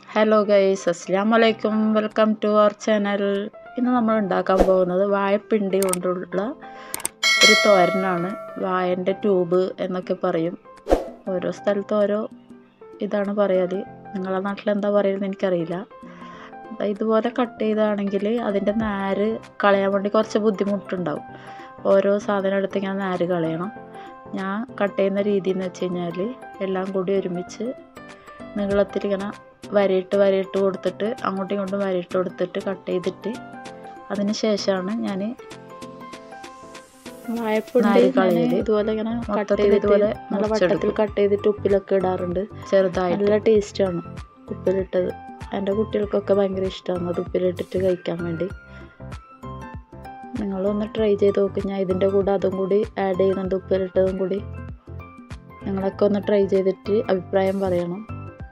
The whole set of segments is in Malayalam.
ഹലോ ഗൈസ് അസ്സാം വലൈക്കും വെൽക്കം ടു അവർ ചാനൽ ഇന്ന് നമ്മൾ ഉണ്ടാക്കാൻ പോകുന്നത് വാഴപ്പിണ്ടി കൊണ്ടുള്ള ഒരു തോരനാണ് വാഴൻ്റെ ട്യൂബ് എന്നൊക്കെ പറയും ഓരോ സ്ഥലത്ത് ഓരോ ഇതാണ് പറയൽ നിങ്ങളുടെ നാട്ടിൽ എന്താ പറയുന്നത് എനിക്കറിയില്ല ദാ ഇതുപോലെ കട്ട് ചെയ്താണെങ്കിൽ അതിൻ്റെ നാര് കളയാൻ വേണ്ടി കുറച്ച് ബുദ്ധിമുട്ടുണ്ടാവും ഓരോ സാധനം എടുത്ത് ഇങ്ങനെ നാര് കളയണം ഞാൻ കട്ട് ചെയ്യുന്ന രീതി എന്ന് വെച്ച് കഴിഞ്ഞാൽ എല്ലാം കൂടി ഒരുമിച്ച് നീളത്തിൽ ഇങ്ങനെ വരയിട്ട് വരയിട്ട് കൊടുത്തിട്ട് അങ്ങോട്ടും ഇങ്ങോട്ടും വരയിട്ട് കൊടുത്തിട്ട് കട്ട് ചെയ്തിട്ട് അതിന് ശേഷമാണ് ഞാൻ നാര് കളയല് ഇതുപോലെ ഇങ്ങനെ കട്ട് മൊത്തത്തിൽ ചെയ്തിട്ട് ഇതുപോലെ നല്ല മുറിച്ചെടുക്കും. വട്ടത്തിൽ കട്ട് ചെയ്തിട്ട് ഉപ്പിലൊക്കെ ഇടാറുണ്ട് ചെറുതായിട്ട് നല്ല ടേസ്റ്റാണ് ഉപ്പിലിട്ടത് എൻ്റെ കുട്ടികൾക്കൊക്കെ ഭയങ്കര ഇഷ്ടമാണ് അത് ഉപ്പിലിട്ടിട്ട് കഴിക്കാൻ വേണ്ടി നിങ്ങളൊന്ന് ട്രൈ ചെയ്ത് നോക്ക് ഞാൻ ഇതിൻ്റെ കൂടെ അതും കൂടി ആഡ് ചെയ്യുന്നുണ്ട് ഉപ്പിലിട്ടതും കൂടി നിങ്ങളൊക്കെ ഒന്ന് ട്രൈ ചെയ്തിട്ട് അഭിപ്രായം പറയണം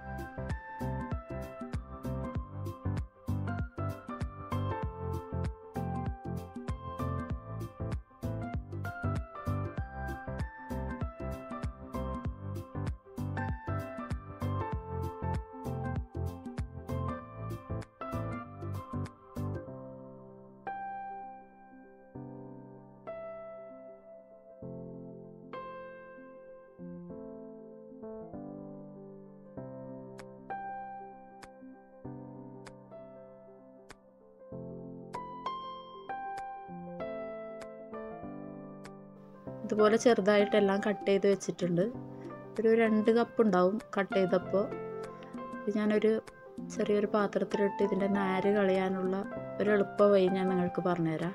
ഇതുപോലെ ചെറുതായിട്ടെല്ലാം കട്ട് ചെയ്ത് വെച്ചിട്ടുണ്ട് ഒരു രണ്ട് കപ്പ് ഉണ്ടാവും കട്ട് ചെയ്തപ്പോൾ ഇത് ഞാനൊരു ചെറിയൊരു പാത്രത്തിലിട്ട് ഇതിൻ്റെ നാര് കളയാനുള്ള ഒരു എളുപ്പ വഴി ഞാൻ നിങ്ങൾക്ക് പറഞ്ഞുതരാം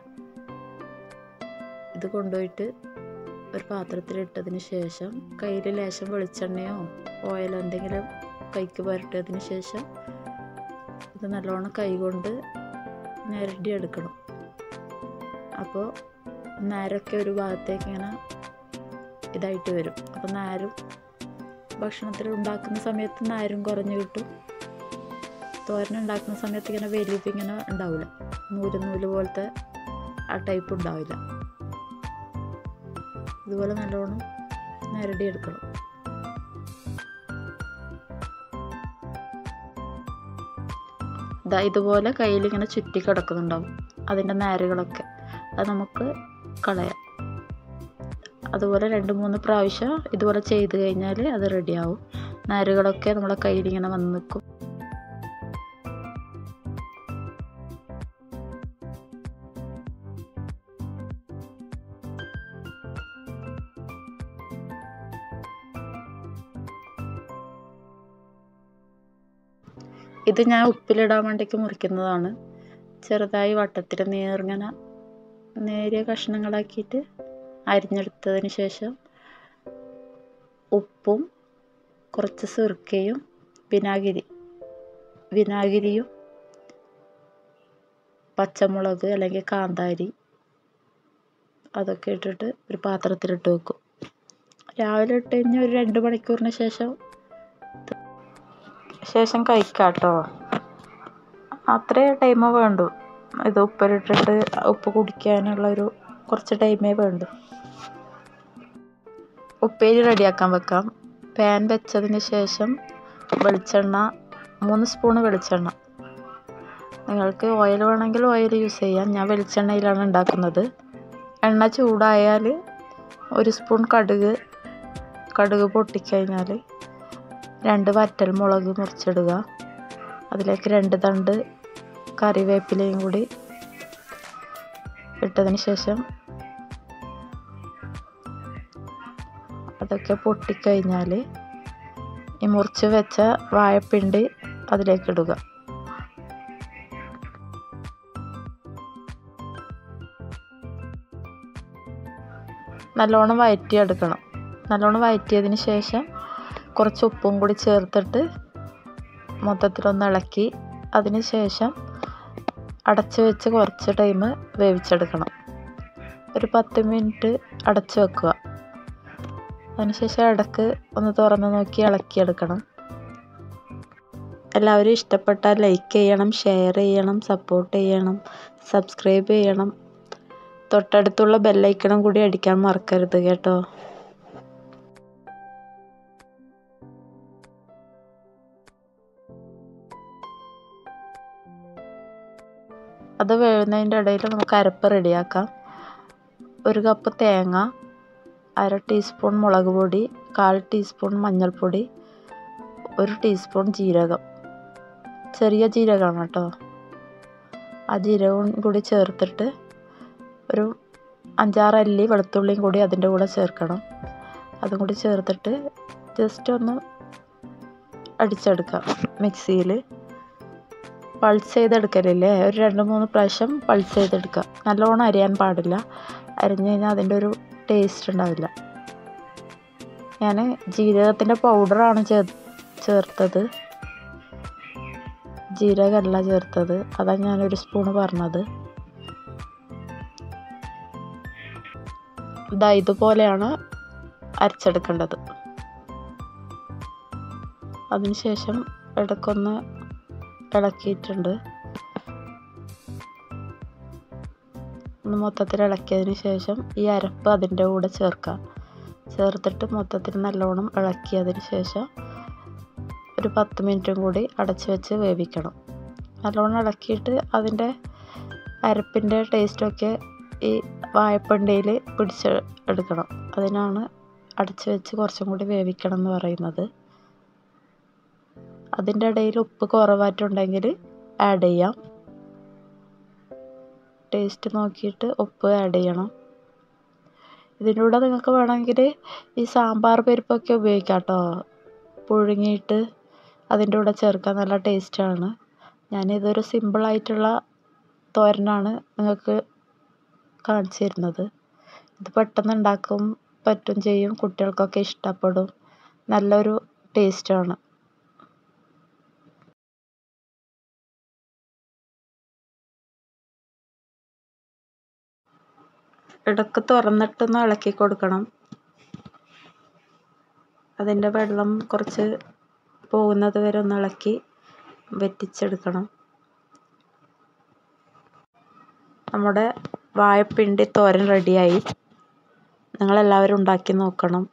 ഇത് കൊണ്ടുപോയിട്ട് ഒരു പാത്രത്തിലിട്ടതിന് ശേഷം കയ്യിൽ ലേശം വെളിച്ചെണ്ണയോ ഓയിലോ എന്തെങ്കിലും കൈക്ക് പുരട്ടിയതിന് ശേഷം ഇത് നല്ലോണം കൈ കൊണ്ട് ഞെരടി എടുക്കണം അപ്പോൾ നാരൊക്കെ ഒരു ഭാഗത്തേക്ക് ഇങ്ങനെ ഇതായിട്ട് വരും അപ്പോൾ നാരും ഭക്ഷണത്തിൽ ഉണ്ടാക്കുന്ന സമയത്ത് നാരും കുറഞ്ഞു കിട്ടും തോരൻ ഉണ്ടാക്കുന്ന സമയത്ത് ഇങ്ങനെ വലിപ്പ് ഇങ്ങനെ ഉണ്ടാവില്ല നൂല് നൂല് പോലത്തെ ആ ടൈപ്പ് ഉണ്ടാവില്ല ഇതുപോലെ നല്ലോണം ഞരടി എടുക്കണം ഇതാ ഇതുപോലെ കയ്യിൽ ഇങ്ങനെ ചുറ്റി കിടക്കുന്നുണ്ടാവും അതിൻ്റെ നാരുകളൊക്കെ അത് നമുക്ക് കളയാം അതുപോലെ രണ്ട് മൂന്ന് പ്രാവശ്യം ഇതുപോലെ ചെയ്ത് കഴിഞ്ഞാൽ അത് റെഡിയാവും നാരുകളൊക്കെ നമ്മുടെ കയ്യിൽ ഇങ്ങനെ വന്ന് നിൽക്കും ഇത് ഞാൻ ഉപ്പിലിടാൻ വേണ്ടിക്ക് മുറിക്കുന്നതാണ് ചെറുതായി വട്ടത്തിൽ നേർങ്ങനെ നേരിയ കഷ്ണങ്ങളാക്കിയിട്ട് അരിഞ്ഞെടുത്തതിന് ശേഷം ഉപ്പും കുറച്ച് സിർക്കയും വിനാഗിരി വിനാഗിരിയും പച്ചമുളക് അല്ലെങ്കിൽ കാന്താരി അതൊക്കെ ഇട്ടിട്ട് ഒരു പാത്രത്തിലിട്ട് വെക്കും രാവിലെ ഇട്ട് കഴിഞ്ഞാൽ ഒരു രണ്ട് മണിക്കൂറിന് ശേഷം ശേഷം കഴിക്കാം കേട്ടോ അത്രേ ടൈമേ വേണ്ടൂ ഇത് ഉപ്പിലിട്ടിട്ട് ഉപ്പ് കുടിക്കാനുള്ളൊരു കുറച്ച് ടൈമേ വേണ്ടൂ ഉപ്പേരി റെഡിയാക്കാൻ വെക്കാം പാൻ വെച്ചതിന് ശേഷം വെളിച്ചെണ്ണ മൂന്ന് സ്പൂണ് വെളിച്ചെണ്ണ നിങ്ങൾക്ക് ഓയിൽ വേണമെങ്കിൽ ഓയിൽ യൂസ് ചെയ്യാം ഞാൻ വെളിച്ചെണ്ണയിലാണ് ഉണ്ടാക്കുന്നത് എണ്ണ ചൂടായാൽ ഒരു സ്പൂൺ കടുക് കടുക് പൊട്ടിക്കഴിഞ്ഞാൽ രണ്ട് വറ്റൽ മുളക് മുറിച്ചിടുക അതിലേക്ക് രണ്ട് തണ്ട് കറിവേപ്പിലയും കൂടി ഇട്ടതിന് ശേഷം അതൊക്കെ പൊട്ടിക്കഴിഞ്ഞാൽ ഈ മുറിച്ച് വെച്ച വാഴപ്പിണ്ടി അതിലേക്ക് ഇടുക നല്ലോണം വഴറ്റിയെടുക്കണം നല്ലോണം വഴറ്റിയതിന് ശേഷം കുറച്ച് ഉപ്പും കൂടി ചേർത്തിട്ട് മൊത്തത്തിലൊന്ന് ഇളക്കി അതിന് ശേഷം അടച്ച് വെച്ച് കുറച്ച് ടൈം വേവിച്ചെടുക്കണം ഒരു പത്ത് മിനിറ്റ് അടച്ച് വെക്കുക അതിനുശേഷം ഇടക്ക് ഒന്ന് തുറന്ന് നോക്കി ഇളക്കിയെടുക്കണം എല്ലാവരും ഇഷ്ടപ്പെട്ടാൽ ലൈക്ക് ചെയ്യണം ഷെയർ ചെയ്യണം സപ്പോർട്ട് ചെയ്യണം സബ്സ്ക്രൈബ് ചെയ്യണം തൊട്ടടുത്തുള്ള ബെല്ലൈക്കണം കൂടി അടിക്കാൻ മറക്കരുത് കേട്ടോ അത് വേവുന്നതിൻ്റെ ഇടയിൽ നമുക്ക് അരപ്പ് റെഡിയാക്കാം ഒരു കപ്പ് തേങ്ങ അര ടീസ്പൂൺ മുളക് പൊടി കാൽ ടീസ്പൂൺ മഞ്ഞൾപ്പൊടി ഒരു ടീസ്പൂൺ ജീരകം ചെറിയ ജീരകമാണ് കേട്ടോ ആ ജീരകവും കൂടി ചേർത്തിട്ട് ഒരു അഞ്ചാറ് അല്ലി വെളുത്തുള്ളിയും കൂടി അതിൻ്റെ കൂടെ ചേർക്കണം അതും കൂടി ചേർത്തിട്ട് ജസ്റ്റ് ഒന്ന് അടിച്ചെടുക്കാം മിക്സിയിൽ പൾസ് ചെയ്തെടുക്കലില്ലേ ഒരു രണ്ട് മൂന്ന് പ്രാവശ്യം പൾസ് ചെയ്തെടുക്കുക നല്ലോണം അരിയാൻ പാടില്ല അരിഞ്ഞു കഴിഞ്ഞാൽ അതിൻ്റെ ഒരു ടേസ്റ്റ് ഉണ്ടാവില്ല ഞാൻ ജീരകത്തിൻ്റെ പൗഡറാണ് ചേർ ചേർത്തത് ജീരകമല്ല ചേർത്തത് അതാണ് ഞാനൊരു സ്പൂണ് പറഞ്ഞത് ഇതാ ഇതുപോലെയാണ് അരച്ചെടുക്കേണ്ടത് അതിനുശേഷം ഇടയ്ക്കൊന്ന് ഇളക്കിയിട്ടുണ്ട് ഒന്ന് മൊത്തത്തിൽ ഇളക്കിയതിന് ശേഷം ഈ അരപ്പ് അതിൻ്റെ കൂടെ ചേർക്കാം ചേർത്തിട്ട് മൊത്തത്തിൽ നല്ലോണം ഇളക്കിയതിന് ശേഷം ഒരു പത്ത് മിനിറ്റും കൂടി അടച്ച് വെച്ച് വേവിക്കണം നല്ലോണം ഇളക്കിയിട്ട് അതിൻ്റെ അരപ്പിൻ്റെ ടേസ്റ്റൊക്കെ ഈ വാഴപ്പണ്ടിയിൽ പിടിച്ച് എടുക്കണം അതിനാണ് അടച്ച് വെച്ച് കുറച്ചും കൂടി വേവിക്കണം എന്ന് പറയുന്നത് അതിൻ്റെ ഇടയിൽ ഉപ്പ് കുറവായിട്ടുണ്ടെങ്കിൽ ആഡ് ചെയ്യാം ടേസ്റ്റ് നോക്കിയിട്ട് ഉപ്പ് ആഡ് ചെയ്യണം ഇതിൻ്റെ കൂടെ നിങ്ങൾക്ക് വേണമെങ്കിൽ ഈ സാമ്പാർ പരിപ്പൊക്കെ ഉപയോഗിക്കാം കേട്ടോ പുഴുങ്ങിയിട്ട് അതിൻ്റെ കൂടെ ചേർക്കാൻ നല്ല ടേസ്റ്റാണ് ഞാനിതൊരു സിമ്പിളായിട്ടുള്ള തോരനാണ് നിങ്ങൾക്ക് കാണിച്ചു തരുന്നത് ഇത് പെട്ടെന്ന് ഉണ്ടാക്കും പറ്റും ചെയ്യും കുട്ടികൾക്കൊക്കെ ഇഷ്ടപ്പെടും നല്ലൊരു ടേസ്റ്റാണ് ഇടയ്ക്ക് തുറന്നിട്ടൊന്ന് ഇളക്കി കൊടുക്കണം അതിൻ്റെ വെള്ളം കുറച്ച് പോകുന്നത് വരെ ഒന്ന് ഇളക്കി വറ്റിച്ചെടുക്കണം നമ്മുടെ വാഴപ്പിണ്ടി തോരൻ റെഡിയായി നിങ്ങളെല്ലാവരും ഉണ്ടാക്കി നോക്കണം